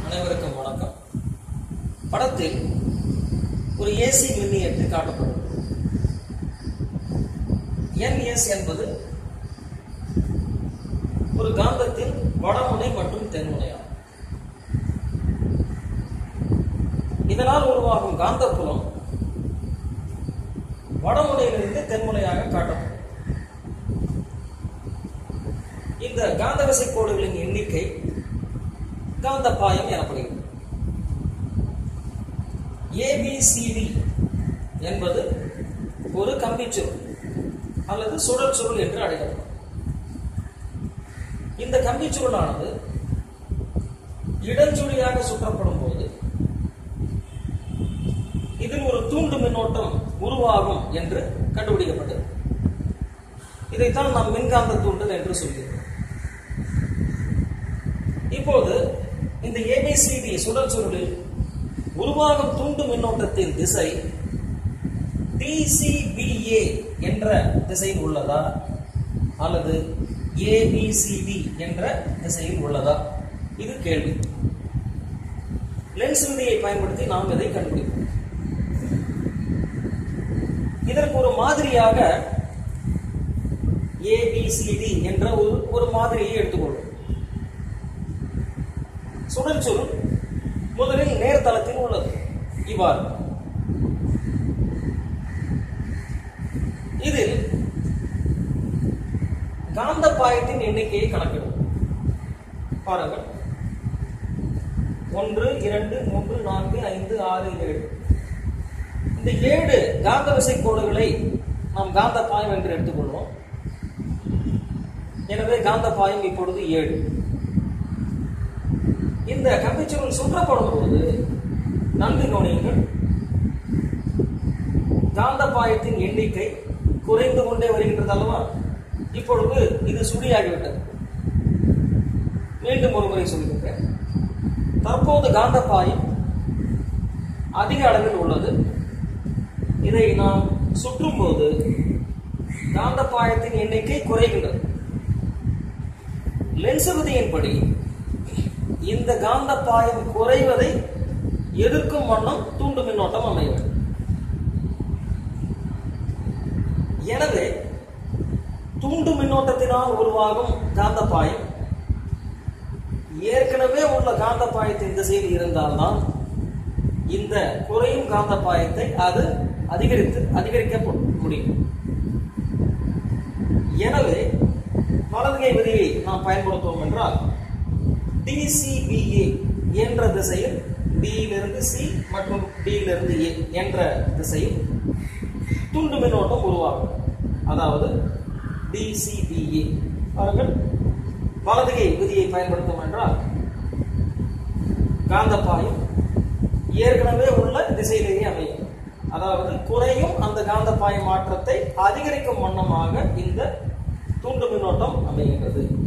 அனைவருக்கும் வணக்கம் படத்தில் ஒரு ஏசி மின்னியற்று காட்டப்படும் என்எஸ் என்பது ஒரு காந்தத்தின் வடமுனை மற்றும் தென்முனையாகும் இதனால் உருவாகும் காந்தப்புலம் வடமுனையிலிருந்து தென்முனையாக காட்டப்படும் இந்த காந்த விசை கோடுகளின் எண்ணிக்கை காந்த பாயம் எனப்படுகிறது ஏபிசிடி என்பது ஒரு கம்பிச்சுருள் அல்லது சுழல் சுருள் என்று அழைக்கப்படும் இந்த கம்பிச்சுருளானது இடஞ்சுழியாக சுற்றப்படும் போது இதில் ஒரு தூண்டு மின்னோட்டம் உருவாகும் என்று கண்டுபிடிக்கப்பட்டது இதைத்தான் நாம் மின்காந்த தூண்டல் என்று சொல்கிறோம் இப்போது இந்த ஏபிசிடி சுழல் சுருளில் உருவாகும் தூண்டு மின்னோட்டத்தின் திசை டிசிபிஏ என்ற திசையில் உள்ளதா அல்லது ஏபிசிடி என்ற திசையில் உள்ளதா இது கேள்வி லென்ஸ் விதியை பயன்படுத்தி நாம் இதை கண்டுபிடிப்போம் இதற்கு ஒரு மாதிரியாக ஏபிசிடி என்ற ஒரு ஒரு மாதிரியை எடுத்துக்கொள்வோம் சுழல் சுருள் முதலில் நேர்தளத்தில் உள்ளது இவ்வாறு இதில் காந்த பாயத்தின் எண்ணிக்கையை கணக்கிடும் பாருங்கள் ஒன்று இரண்டு மூன்று நான்கு ஐந்து ஆறு ஏழு இந்த ஏழு காந்த விசை கோடுகளை நாம் காந்த பாயம் என்று எடுத்துக்கொள்வோம் எனவே காந்த பாயம் இப்பொழுது ஏழு இந்த கம்பிச்சுருள் சுற்றப்படும் போது நன்கு கவனியுங்கள் காந்த பாயத்தின் எண்ணிக்கை குறைந்து கொண்டே வருகின்றது அல்லவா இப்பொழுது இது சுழியாகிவிட்டது மீண்டும் ஒரு முறை சொல்கின்றேன் தற்போது காந்த பாயம் அதிக அளவில் உள்ளது இதை நாம் சுற்றும் போது காந்த பாயத்தின் எண்ணிக்கை குறைகின்றது லென்ஸ் விதியின்படி இந்த காந்த பாயம் குறைவதை எதிர்க்கும் வண்ணம் தூண்டு மின்னோட்டம் அமைய வேண்டும் எனவே தூண்டு மின்னோட்டத்தினால் உருவாகும் காந்த பாயம் ஏற்கனவே உள்ள காந்த பாயத்தின் திசையில் இருந்தால்தான் இந்த குறையும் காந்த பாயத்தை அது அதிகரித்து அதிகரிக்க முடியும் எனவே வலதுகை விதியை நாம் பயன்படுத்துவோம் என்றால் டிசிபிஏ என்ற திசையில் டியிலிருந்து சி மற்றும் டியிலிருந்து ஏ என்ற திசையில் துண்டு மின்னோட்டம் உருவாகும் அதாவது டிசிபிஏ பாருங்கள் வலதுகை விதியை பயன்படுத்தும் என்றால் காந்தப்பாயம் ஏற்கனவே உள்ள திசையிலேயே அமையும் அதாவது குறையும் அந்த காந்தப்பாய மாற்றத்தை அதிகரிக்கும் வண்ணமாக இந்த தூண்டு மின்னோட்டம் அமைகின்றது